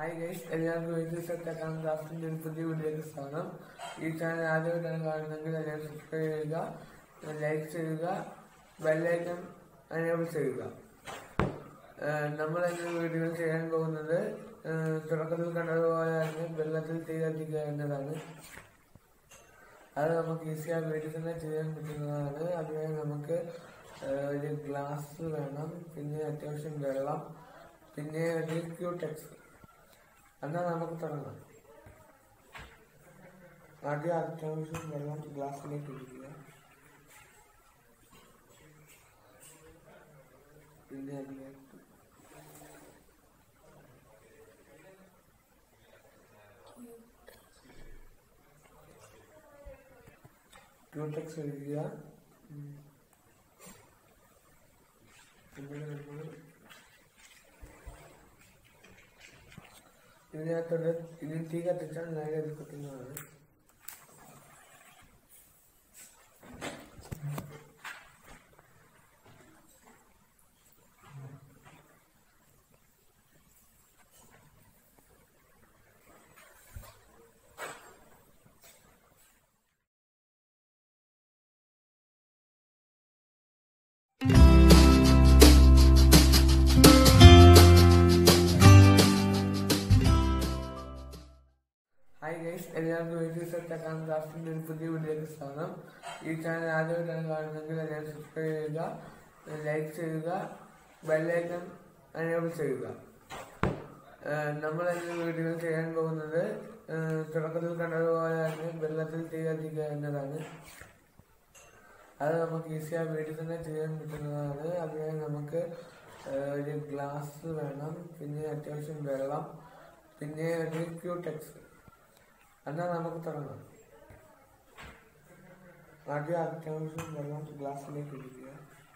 Hi guys എല്ലാവർക്കും വേണ്ടി set account ക്രാഫ്റ്റിന്റെ ഒരു പുതിയ വീഡിയോയിലേക്ക് സ്വാഗതം ഈ ചാനൽ ആദ്യമായിട്ടാണ് കാണുന്നെങ്കിൽ എല്ലാവരും സബ്സ്ക്രൈബ് ചെയ്യുക ലൈക്ക് ചെയ്യുക ബെല്ലൈക്കൺ എനേബിൾ ചെയ്യുക ഏഹ് നമ്മൾ ഇന്ന് വീഡിയോ ചെയ്യാൻ പോകുന്നത് ഏഹ് തുടക്കത്തിൽ കണ്ടതുപോലെ തന്നെ വെള്ളത്തിൽ തീ കത്തിക്കുക എന്നതാണ് അത് നമുക്ക് ഈസിയായി വീട്ടിൽ തന്നെ ചെയ്യാൻ പറ്റുന്നതാണ് അതിനായി നമുക്ക് ഏഹ് ഒരു ഗ്ലാസ് വേണം പിന്നെ അത്യാവശ്യം വെള്ളം പിന്നെ ഒരു ക്യൂടെക്സ് എന്നാൽ നമുക്ക് തുടങ്ങാം ആദ്യം അത്യാവശ്യം വെള്ളം ഗ്ലാസ്സിലേക്ക് ഒഴിക്കുക പിന്നെ അതിലേക്ക് ക്യൂടെക്സ് ഒഴിക്കുക ഉം. പിന്നെ നമ്മൾ ഇതിനകത്തോട് ഇതിൽ തീ കത്തിച്ചാൽ നേരെ ഇത് കത്തുന്നതാണ് ഹായ് ഗൈസ് എല്ലാവർക്കും വേണ്ടി സെറ്റ് അക്കൗണ്ട് ക്രാഫ്റ്റിന്റെ ഒരു പുതിയ വീഡിയോയിലേക്ക് സ്വാഗതം ഈ ചാനൽ ആദ്യമായിട്ടാണ് കാണുന്നെങ്കിൽ എല്ലാവരും സബ്സ്ക്രൈബ് ചെയ്യുക ലൈക്ക് ചെയ്യുക ബെല്ലൈക്കൺ എനേബിൾ ചെയ്യുക ഏഹ് നമ്മൾ ഇന്ന് വീഡിയോ ചെയ്യാൻ പോകുന്നത് ഏഹ് തുടക്കത്തിൽ കണ്ടതുപോലെ തന്നെ വെള്ളത്തിൽ തീ കത്തിക്കുക എന്നതാണ് അത് നമുക്ക് ഈസിയായി വീട്ടിൽ തന്നെ ചെയ്യാൻ പറ്റുന്നതാണ് അതിനായി നമുക്ക് ഏഹ് ഒരു ഗ്ലാസ് വേണം പിന്നെ അത്യാവശ്യം വെള്ളം പിന്നെ ഒരു ക്യൂടെക്സ് എന്നാൽ നമുക്ക് തുടങ്ങാം ആദ്യം അത്യാവശ്യം വെള്ളം ഗ്ലാസ്സിലേക്ക് ഒഴിക്കുക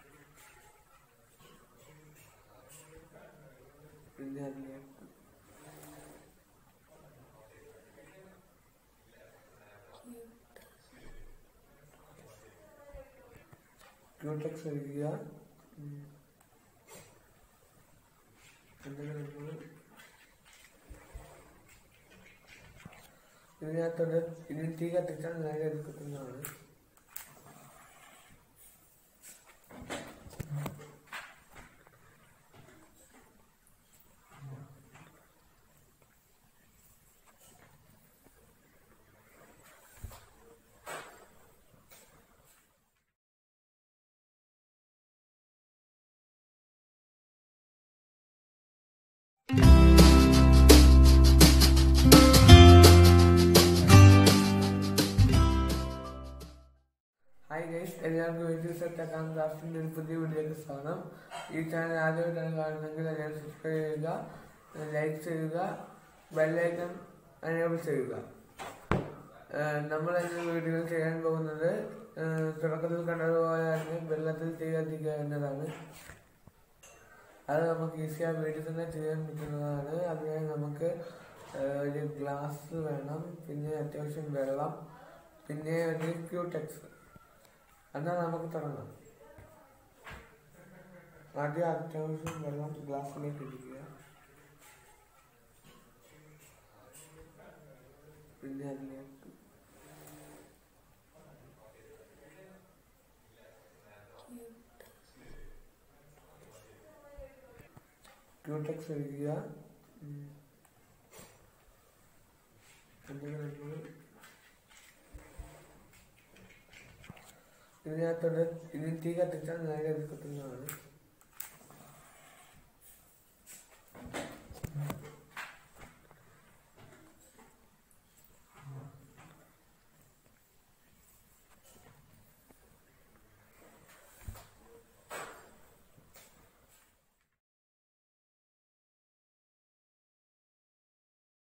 പിന്നെ അതിലേക്ക് ക്യൂടെക്സ് ഒഴിക്കുക ഉം. എന്നിട്ട് നമ്മൾ ഇതിനകത്തോട് ഇതിൽ തീ കത്തിച്ചാൽ നേരെ ഇത് കിട്ടുന്നതാണ് ഹായ് ഗൈസ് എല്ലാവർക്കും വേണ്ടി സെറ്റ് അക്കൗണ്ട് ക്രാഫ്റ്റിന്റെ ഒരു പുതിയ വീഡിയോയിലേക്ക് സ്വാഗതം ഈ ചാനൽ ആദ്യമായിട്ടാണ് കാണുന്നെങ്കിൽ എല്ലാവരും സബ്സ്ക്രൈബ് ചെയ്യുക ലൈക്ക് ചെയ്യുക ബെല്ലൈക്കൺ എനേബിൾ ചെയ്യുക ഏഹ് നമ്മൾ ഇന്ന് വീഡിയോ ചെയ്യാൻ പോകുന്നത് ഏഹ് തുടക്കത്തിൽ കണ്ടതുപോലെ തന്നെ വെള്ളത്തിൽ തീ കത്തിക്കുക എന്നതാണ് അത് നമുക്ക് ഈസിയായി വീട്ടിൽ തന്നെ ചെയ്യാൻ പറ്റുന്നതാണ് അതിനായി നമുക്ക് ഏഹ് ഒരു ഗ്ലാസ് വേണം പിന്നെ അത്യാവശ്യം വെള്ളം പിന്നെ ഒരു ക്യൂടെക്സ് എന്നാൽ നമുക്ക് തുടങ്ങാം ആദ്യം അത്യാവശ്യം വെള്ളം ഗ്ലാസ്സിലേക്ക് ഒഴിക്കുക പിന്നെ അതിലേക്ക് ക്യൂടെക്സ് ഒഴിക്കുക ഉം. എന്നിട്ട് നമ്മൾ ഇതിനകത്തോട് ഇതിൽ തീ കത്തിച്ചാൽ നേരെ ഇത് കിട്ടുന്നതാണ്